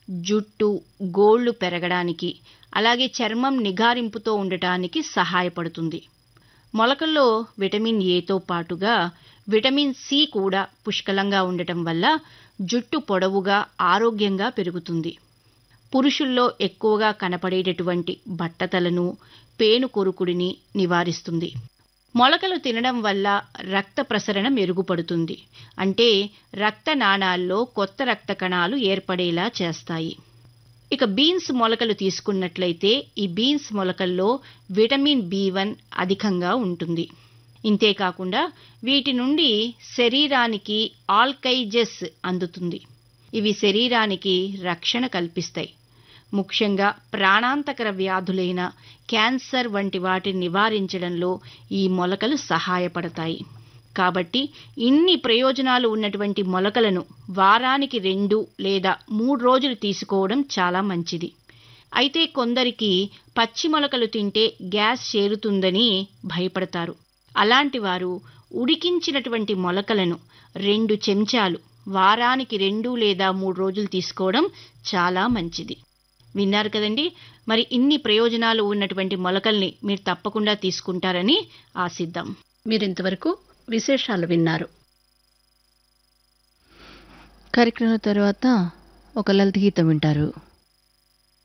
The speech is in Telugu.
జుట్టు గోళ్లు పెరగడానికి అలాగే చర్మం నిగారింపుతో ఉండటానికి సహాయపడుతుంది మొలకల్లో విటమిన్ ఏతో పాటుగా విటమిన్ సి కూడా పుష్కలంగా ఉండటం వల్ల జుట్టు పొడవుగా ఆరోగ్యంగా పెరుగుతుంది పురుషుల్లో ఎక్కువగా కనపడేటటువంటి బట్టతలను పేను కొరుకుడిని నివారిస్తుంది మొలకలు తినడం వల్ల రక్త ప్రసరణ మెరుగుపడుతుంది అంటే రక్త నాణాల్లో కొత్త రక్త కణాలు ఏర్పడేలా చేస్తాయి ఇక బీన్స్ మొలకలు తీసుకున్నట్లయితే ఈ బీన్స్ మొలకల్లో విటమిన్ బి వన్ అధికంగా ఉంటుంది ఇంతేకాకుండా వీటి నుండి శరీరానికి ఆల్కైజెస్ అందుతుంది ఇవి శరీరానికి రక్షణ కల్పిస్తాయి ముఖ్యంగా ప్రాణాంతకర వ్యాధులైన క్యాన్సర్ వంటి వాటిని నివారించడంలో ఈ మొలకలు సహాయపడతాయి కాబట్టి ఇన్ని ప్రయోజనాలు ఉన్నటువంటి మొలకలను వారానికి రెండు లేదా మూడు రోజులు తీసుకోవడం చాలా మంచిది అయితే కొందరికి పచ్చి మొలకలు తింటే గ్యాస్ చేరుతుందని భయపడతారు అలాంటి వారు ఉడికించినటువంటి మొలకలను రెండు చెంచాలు వారానికి రెండు లేదా మూడు రోజులు తీసుకోవడం చాలా మంచిది విన్నారు కదండి మరి ఇన్ని ప్రయోజనాలు ఉన్నటువంటి మొలకల్ని మీరు తప్పకుండా తీసుకుంటారని ఆశిద్దాం మీరింతవరకు విశేషాలు విన్నారు కార్యక్రమం తర్వాత ఒక లలిత గీతం వింటారు